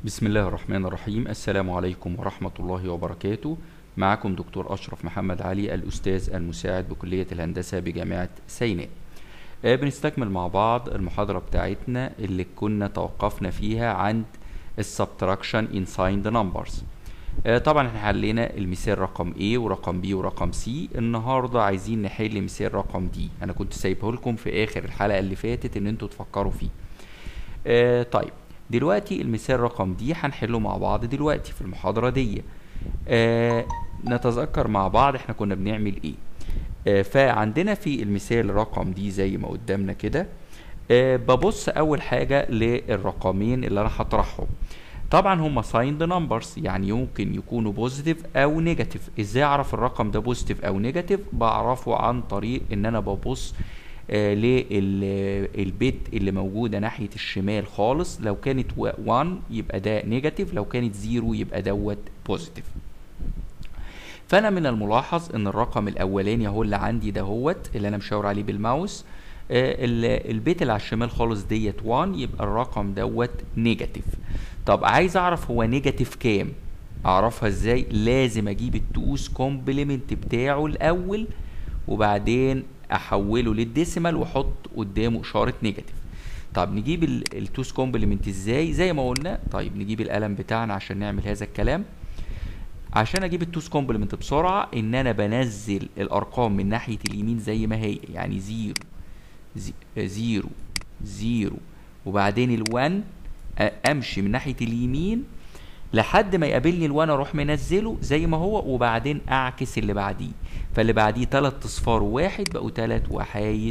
بسم الله الرحمن الرحيم السلام عليكم ورحمة الله وبركاته معكم دكتور أشرف محمد علي الأستاذ المساعد بكلية الهندسة بجامعة سيناء آه، بنستكمل مع بعض المحاضرة بتاعتنا اللي كنا توقفنا فيها عند السبتراكشن in signed numbers آه، طبعا احنا حلينا المثال رقم A ورقم B ورقم C النهارده عايزين نحل مثال رقم D انا كنت سايبه لكم في اخر الحلقة اللي فاتت ان انتوا تفكروا فيه آه طيب دلوقتي المثال رقم دي هنحله مع بعض دلوقتي في المحاضرة دي آه نتذكر مع بعض احنا كنا بنعمل ايه آه فعندنا في المثال رقم دي زي ما قدامنا كده آه ببص اول حاجة للرقمين اللي انا هطرحهم طبعا هما سايند نمبرز يعني يمكن يكونوا بوزيتيف او نيجاتيف ازاي اعرف الرقم ده بوزيتيف او نيجاتيف بعرفه عن طريق ان انا ببص آه للبيت اللي موجودة ناحية الشمال خالص لو كانت 1 يبقى ده نيجاتيف لو كانت 0 يبقى دوت بوزيتيف فانا من الملاحظ ان الرقم الاولاني اهو اللي عندي دهوت اللي انا مشاور عليه بالماوس آه ال- البيت اللي على الشمال خالص ديت 1 يبقى الرقم دوت نيجاتيف طب عايز اعرف هو نيجاتيف كام اعرفها ازاي لازم اجيب التوس كومبلمنت بتاعه الاول وبعدين احوله للديسيمال واحط قدامه اشاره نيجاتيف طب نجيب ال- التوس كومبلمنت ازاي زي ما قلنا طيب نجيب القلم بتاعنا عشان نعمل هذا الكلام عشان اجيب التوس كومبلمنت بسرعه ان انا بنزل الارقام من ناحيه اليمين زي ما هي يعني زيرو زي- زيرو زيرو وبعدين ال1 امشي من ناحيه اليمين لحد ما يقابلني الوان اروح منزله زي ما هو وبعدين اعكس اللي بعديه فاللي بعديه تلات اصفار وواحد بقوا تلات وحايد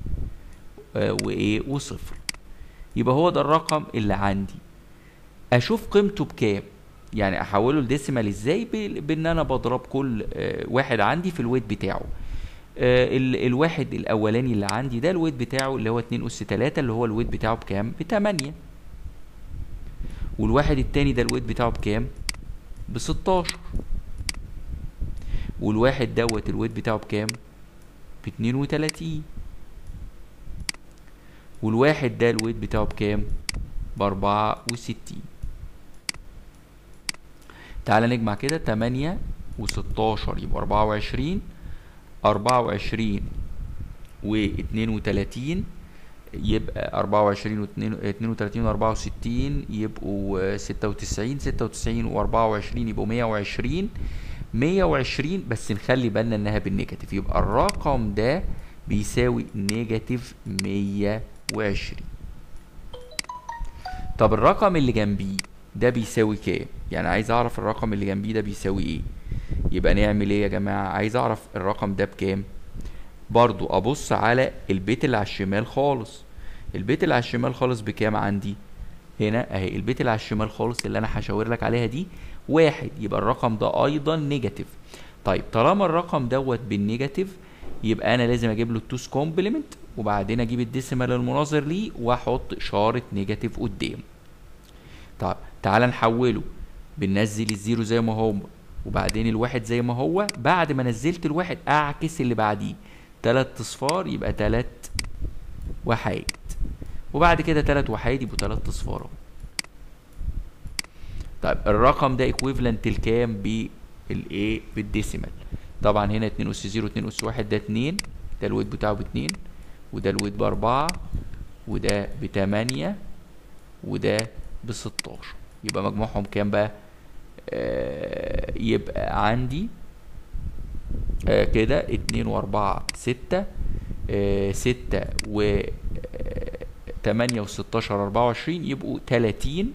آه، وايه وصفر يبقى هو ده الرقم اللي عندي اشوف قيمته بكام يعني احوله لديسيمال ازاي ب- بان انا بضرب كل آه، واحد عندي في الويت بتاعه آه، ال- الواحد الاولاني اللي عندي ده الويت بتاعه اللي هو 2 اس 3 اللي هو الويت بتاعه بكام ب 8 والواحد التاني ده الويت بتاعه بكام ب 16 والواحد دوت الويت بتاعه بكام ب 32 والواحد ده الويت بتاعه بكام ب 64 تعالى نجمع كده 8 و16 يبقى 24 24 و 32 يبقى 24 و 32 و 64 يبقوا 96 96 و 24 يبقوا 120 120 بس نخلي بالنا انها بالنيجاتيف يبقى الرقم ده بيساوي نيجاتيف 120 طب الرقم اللي جنبيه ده بيساوي كام يعني عايز اعرف الرقم اللي جنبيه ده بيساوي ايه يبقى نعمل ايه يا جماعه عايز اعرف الرقم ده بكام برضو ابص على البيت اللي على الشمال خالص البيت اللي على الشمال خالص بكام عندي هنا اهي البيت اللي على الشمال خالص اللي انا هشاور لك عليها دي واحد يبقى الرقم ده ايضا نيجاتيف طيب طالما الرقم دوت بالنيجاتيف يبقى انا لازم اجيب له التوس كومبلمنت وبعدين اجيب الديسيمال المناظر ليه واحط اشاره نيجاتيف قدامه طب تعال نحوله بننزل الزيرو زي ما هو وبعدين الواحد زي ما هو بعد ما نزلت الواحد اعكس اللي بعديه تلات اصفار يبقى تلات وحايد وبعد كده تلات وحايد يبقوا تلات اصفار اهو طيب الرقم ده ايكويفالنت لكام بالايه بالديسيمال طبعا هنا 2 اس 0 2 اس 1 ده 2 ده الويت بتاعه ب 2 وده الويت ب 4 وده ب 8 وده ب 16 يبقى مجموعهم كام بقى آه يبقى عندي آه كده اتنين واربعة ستة آه ستة و آه، تمانية وستاشر اربعة وعشرين يبقوا تلاتين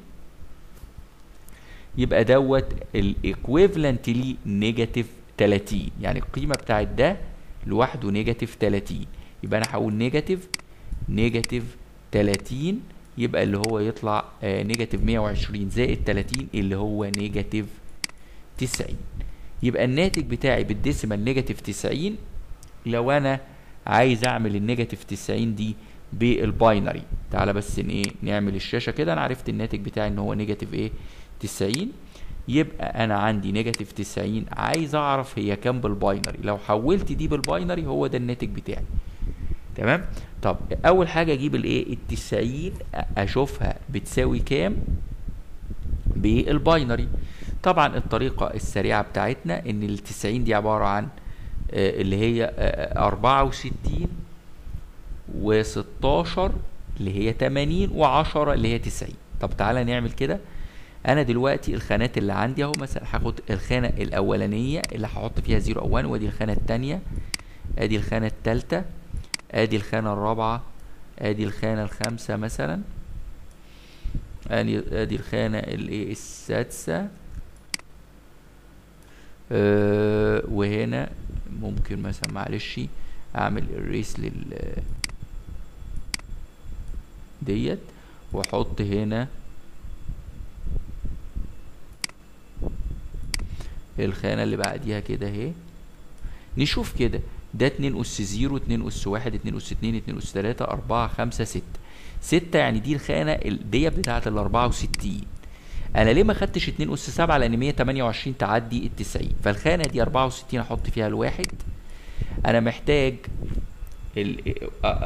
يبقى دوت الايكويفالنت ليه نيجاتيف تلاتين يعني القيمة بتاعت ده لوحده نيجاتيف تلاتين يبقى انا هقول نيجاتيف نيجاتيف تلاتين يبقى اللي هو يطلع آه نيجاتيف مية وعشرين زائد تلاتين اللي هو نيجاتيف تسعين يبقى الناتج بتاعي بالديسيمال نيجاتيف 90 لو انا عايز اعمل النيجاتيف 90 دي بالباينري تعالى بس ان ايه نعمل الشاشه كده انا عرفت الناتج بتاعي ان هو نيجاتيف ايه 90 يبقى انا عندي نيجاتيف 90 عايز اعرف هي كام بالباينري لو حولت دي بالباينري هو ده الناتج بتاعي تمام طب اول حاجه اجيب الايه ال 90 اشوفها بتساوي كام بالباينري طبعا الطريقة السريعة بتاعتنا ان ال 90 دي عبارة عن آه، اللي هي آه، 64 و16 اللي هي 80 و10 اللي هي 90 طب تعالى نعمل كده انا دلوقتي الخانات اللي عندي اهو مثلا هاخد الخانه الاولانيه اللي هحط فيها 0 او 1 وادي الخانه الثانيه ادي الخانه الثالثه ادي الخانه الرابعه ادي الخانه الخامسه مثلا ادي ادي الخانه الايه السادسه أه وهنا ممكن مثلا معلش اعمل الريس لل ديت واحط هنا الخانة اللي بعديها كده اهي نشوف كده ده اتنين اس زيرو اتنين اس واحد اتنين اس اتنين اتنين اس تلاتة اربعة خمسة ستة ستة يعني دي الخانة ال- دي بتاعة الاربعة وستين انا ليه ما خدتش اتنين اس سبعة لان مية تمانية وعشرين تعدي التسعين فالخانة دي اربعة وستين احط فيها الواحد انا محتاج ال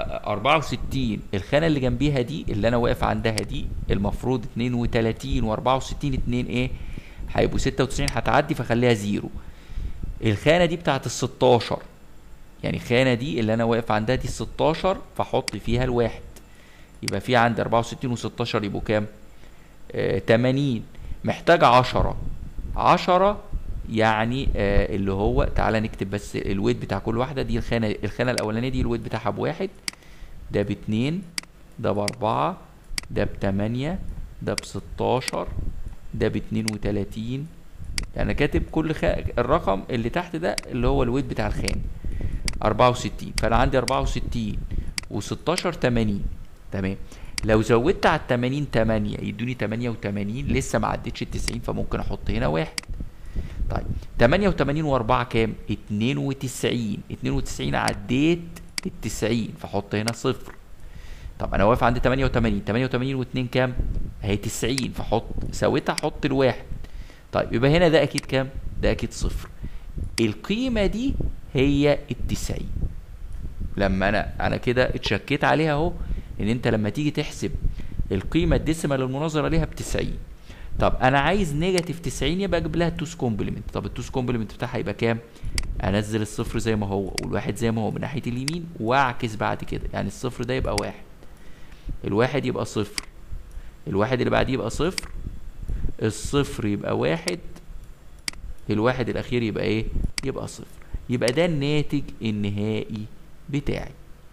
64 الخانة اللي جنبيها دي اللي انا واقف عندها دي المفروض 32 و64 اتنين ايه هيبقوا 96 هتعدي فخليها زيرو الخانة دي بتاعت ال 16 يعني الخانة دي اللي انا واقف عندها دي 16 فاحط فيها الواحد يبقى في عندي 64 و16 يبقوا كام؟ آه 80 محتاج 10 10 يعني آه اللي هو تعالى نكتب بس الويت بتاع كل واحده دي الخانه الخانه الاولانيه دي الويت بتاعها بواحد ده باتنين ده باربعه ده بتمانية ده بستاشر ده باتنين وتلاتين يعني كاتب كل خ... الرقم اللي تحت ده اللي هو الويت بتاع الخانه أربعة وستين فأنا عندي أربعة وستين وستاشر تمانين تمام لو زودت على التمانين تمانية يدوني تمانية وتمانين لسه ما عدتش التسعين فممكن أحط هنا واحد طيب 88 و4 كام؟ 92 92 عديت ال 90 فاحط هنا صفر طب انا واقف عند 88 88 و2 كام؟ اهي 90 فاحط سويتها احط الواحد طيب يبقى هنا ده اكيد كام؟ ده اكيد صفر القيمة دي هي ال 90 لما انا انا كده اتشكيت عليها اهو ان انت لما تيجي تحسب القيمة الديسيمال المناظرة ليها ب 90 طب انا عايز نيجاتيف 90 يبقى اجيب لها التوس كومبلمنت طب التوس كومبلمنت بتاعها يبقى كام انزل الصفر زي ما هو والواحد زي ما هو من ناحيه اليمين واعكس بعد كده يعني الصفر ده يبقى واحد الواحد يبقى صفر الواحد اللي بعديه يبقى صفر الصفر يبقى واحد الواحد الاخير يبقى ايه يبقى صفر يبقى ده الناتج النهائي بتاعي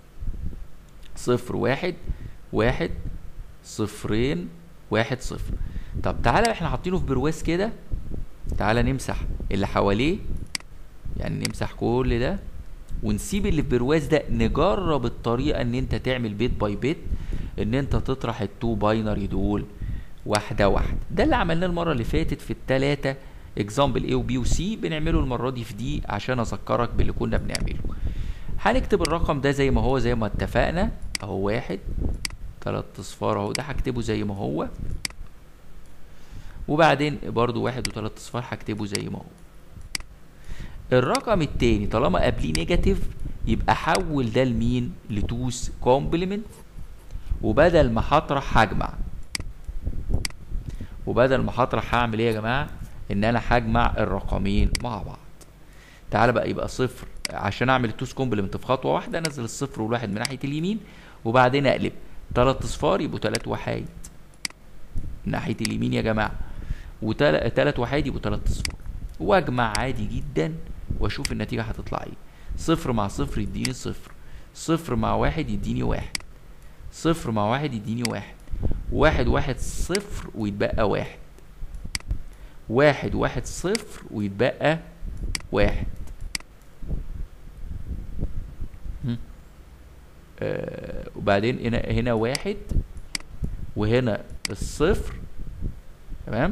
صفر واحد واحد صفرين واحد صفر طب تعالى احنا حاطينه في برواز كده تعالى نمسح اللي حواليه يعني نمسح كل ده ونسيب اللي في برواز ده نجرب الطريقه ان انت تعمل بيت باي بيت ان انت تطرح التو باينري دول واحده واحده ده اللي عملناه المره اللي فاتت في الثلاثه اكزامبل A وبي وسي بنعمله المره دي في دي عشان اذكرك باللي كنا بنعمله هنكتب الرقم ده زي ما هو زي ما اتفقنا اهو واحد تلات اصفار اهو ده هكتبه زي ما هو وبعدين برضو واحد وتلات اصفار هكتبه زي ما هو الرقم التاني طالما قبليه نيجاتيف يبقى حول ده لمين لتوس كومبلمنت وبدل ما هطرح هجمع وبدل ما هطرح هعمل ايه يا جماعه ان انا هجمع الرقمين مع بعض تعالى بقى يبقى صفر عشان اعمل التوس كومبلمنت في خطوه واحده انزل الصفر والواحد من ناحيه اليمين وبعدين اقلب تلات اصفار يبقوا تلات وحايد ناحيه اليمين يا جماعه وتلات وحايد يبقوا تلات اصفار واجمع عادي جدا واشوف النتيجه هتطلع ايه صفر مع صفر يديني صفر صفر مع واحد يديني واحد صفر مع واحد يديني واحد واحد واحد صفر ويتبقى واحد واحد واحد صفر ويتبقى واحد آه وبعدين هنا هنا واحد وهنا الصفر تمام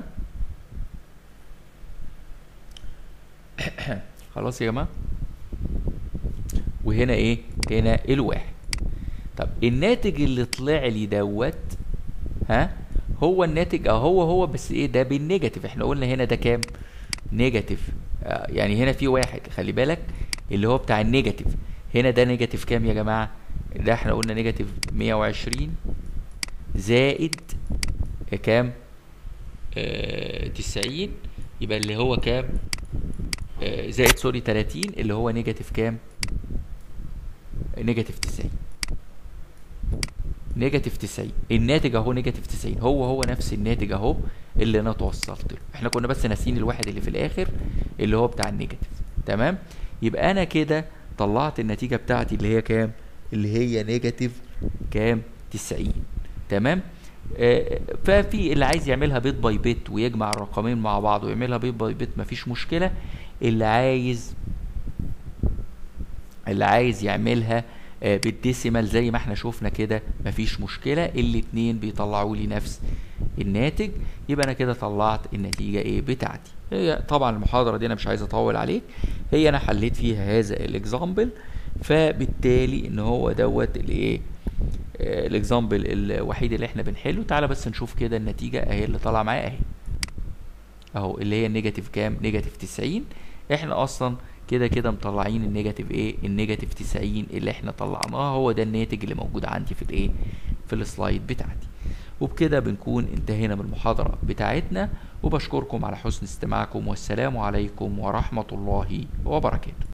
خلاص يا جماعه وهنا ايه هنا الواحد طب الناتج اللي طلع لي دوت ها هو الناتج اهو هو هو بس ايه ده بالنيجاتيف احنا قلنا هنا ده كام نيجاتيف آه يعني هنا في واحد خلي بالك اللي هو بتاع النيجاتيف هنا ده نيجاتيف كام يا جماعه ده احنا قلنا نيجاتيف 120 زائد كام آه، تسعين يبقى اللي هو كام آه، زائد سوري تلاتين اللي هو نيجاتيف كام نيجاتيف تسعين نيجاتيف 90 الناتج اهو نيجاتيف 90 هو هو نفس الناتج اهو اللي انا توصلت له احنا كنا بس ناسيين الواحد اللي في الاخر اللي هو بتاع النيجاتيف تمام يبقى انا كده طلعت النتيجه بتاعتي اللي هي كام اللي هي نيجاتيف كام 90 تمام آه، ففي اللي عايز يعملها بيت باي بيت ويجمع الرقمين مع بعض ويعملها بيت باي بيت مفيش مشكله اللي عايز اللي عايز يعملها آه، بالديسيمال زي ما احنا شفنا كده مفيش مشكلة الاتنين بيطلعوا لي نفس الناتج يبقى انا كده طلعت النتيجة ايه بتاعتي هي طبعا المحاضرة دي انا مش عايز اطول عليك هي انا حليت فيها هذا الاكزامبل فبالتالي ان هو دوت الايه آه، الاكزامبل الوحيد اللي احنا بنحله تعالى بس نشوف كده النتيجة اهي اللي طالعة معايا اهي اهو اللي هي نيجاتيف كام نيجاتيف 90 احنا اصلا كده كده مطلعين النيجاتيف ايه النيجاتيف 90 اللي احنا طلعناه هو ده الناتج اللي موجود عندي في الايه في السلايد بتاعتي وبكده بنكون انتهينا من المحاضرة بتاعتنا وبشكركم على حسن استماعكم والسلام عليكم ورحمة الله وبركاته